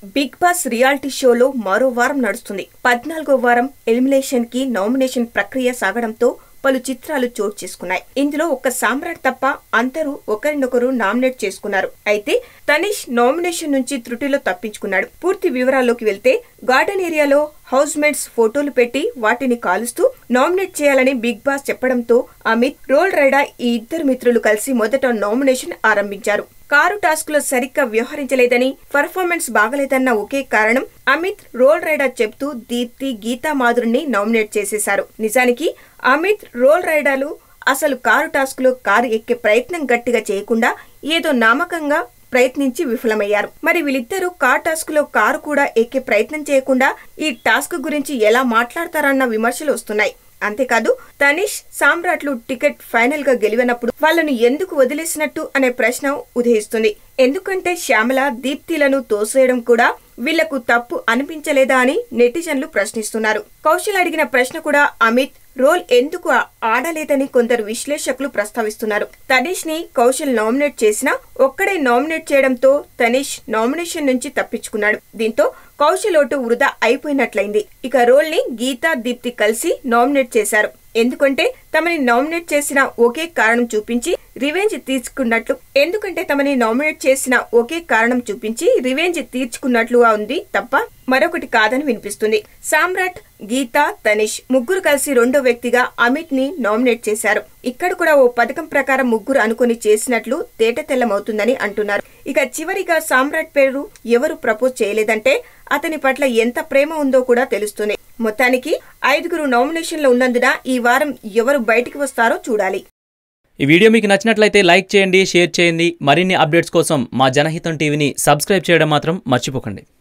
big boss reality షోలో మరో వారం నడుస్తుంది పద్నాలుగో వారం ఎలిమినేషన్ కి నామినేషన్ ప్రక్రియ సాగడంతో పలు చిత్రాలు చోటు చేసుకున్నాయి ఇందులో ఒక్క సామ్రాట్ తప్ప అందరూ ఒకరినొకరు నామినేట్ చేసుకున్నారు అయితే తనిష్ నామినేషన్ నుంచి త్రుటిలో తప్పించుకున్నాడు పూర్తి వివరాల్లోకి వెళ్తే గార్డెన్ ఏరియాలో హౌస్ మేట్స్ ఫోటోలు పెట్టి వాటిని కాలుస్తూ నామినేట్ చేయాలని బిగ్ బాస్ చెప్పడంతో అమిత్ రోల్ రైడా ఈ ఇద్దరు మిత్రులు కలిసి మొదట నామినేషన్ ఆరంభించారు కారు టాస్క్ లో సరిగ్గా వ్యవహరించలేదని పర్ఫార్మెన్స్ బాగలేదన్న ఒకే కారణం అమిత్ రోల్ రైడర్ చెప్తూ దీప్తి గీతా మాధురిని నామినేట్ చేసేశారు నిజానికి అమిత్ రోల్ రైడర్లు అసలు కారు టాస్క్ లో కారు ఎక్కే ప్రయత్నం గట్టిగా చేయకుండా ఏదో నామకంగా ప్రయత్నించి విఫలమయ్యారు మరి వీళ్ళిద్దరూ కార్ టాస్క్ లో కారు కూడా ఎక్కే ప్రయత్నం చేయకుండా ఈ టాస్క్ గురించి ఎలా మాట్లాడతారన్న విమర్శలు వస్తున్నాయి అంతేకాదు తనిష్ సామ్రాట్లు టికెట్ ఫైనల్ గా గెలివనప్పుడు వాళ్ళను ఎందుకు వదిలేసినట్టు అనే ప్రశ్న ఉదయిస్తుంది ఎందుకంటే శ్యామల దీప్తిలను తోసేయడం కూడా వీళ్లకు తప్పు అనిపించలేదా అని నెటిజన్లు ప్రశ్నిస్తున్నారు కౌశల్ అడిగిన ప్రశ్న కూడా అమిత్ రోల్ ఎందుకు ఆడలేదని కొందరు విశ్లేషకులు ప్రస్తావిస్తున్నారు తనీష్ ని కౌశల్ నామినేట్ చేసినా ఒక్కడే నామినేట్ చేయడంతో తనీష్ నామినేషన్ నుంచి తప్పించుకున్నాడు దీంతో కౌశల్ ఓటు వృధా అయిపోయినట్లయింది ఇక రోల్ ని గీతా దీప్తి కలిసి నామినేట్ చేశారు ఎందుకంటే తమని నామినేట్ చేసిన ఒకే కారణం చూపించి రివెంజ్ తీర్చుకున్నట్లు ఎందుకంటే తమని నామినేట్ చేసిన ఒకే కారణం చూపించి రివెంజ్ తీర్చుకున్నట్లుగా ఉంది తప్ప మరొకటి కాదని వినిపిస్తుంది సామ్రాట్ గీత తనిష్ ముగ్గురు కలిసి రెండో వ్యక్తిగా అమిత్ ని నామినేట్ చేశారు ఇక్కడ కూడా ఓ పథకం ప్రకారం ముగ్గురు అనుకుని చేసినట్లు తేట తెల్లమవుతుందని అంటున్నారు ఇక చివరిగా సామ్రాట్ పేరు ఎవరు ప్రపోజ్ చేయలేదంటే అతని పట్ల ఎంత ప్రేమ ఉందో కూడా తెలుస్తుంది మొత్తానికి ఐదుగురు నామినేషన్లో ఉన్నందున ఈ వారం ఎవరు బయటికి వస్తారో చూడాలి ఈ వీడియో మీకు నచ్చినట్లయితే లైక్ చేయండి షేర్ చేయండి మరిన్ని అప్డేట్స్ కోసం మా జనహితం టీవీని సబ్స్క్రైబ్ చేయడం మాత్రం మర్చిపోకండి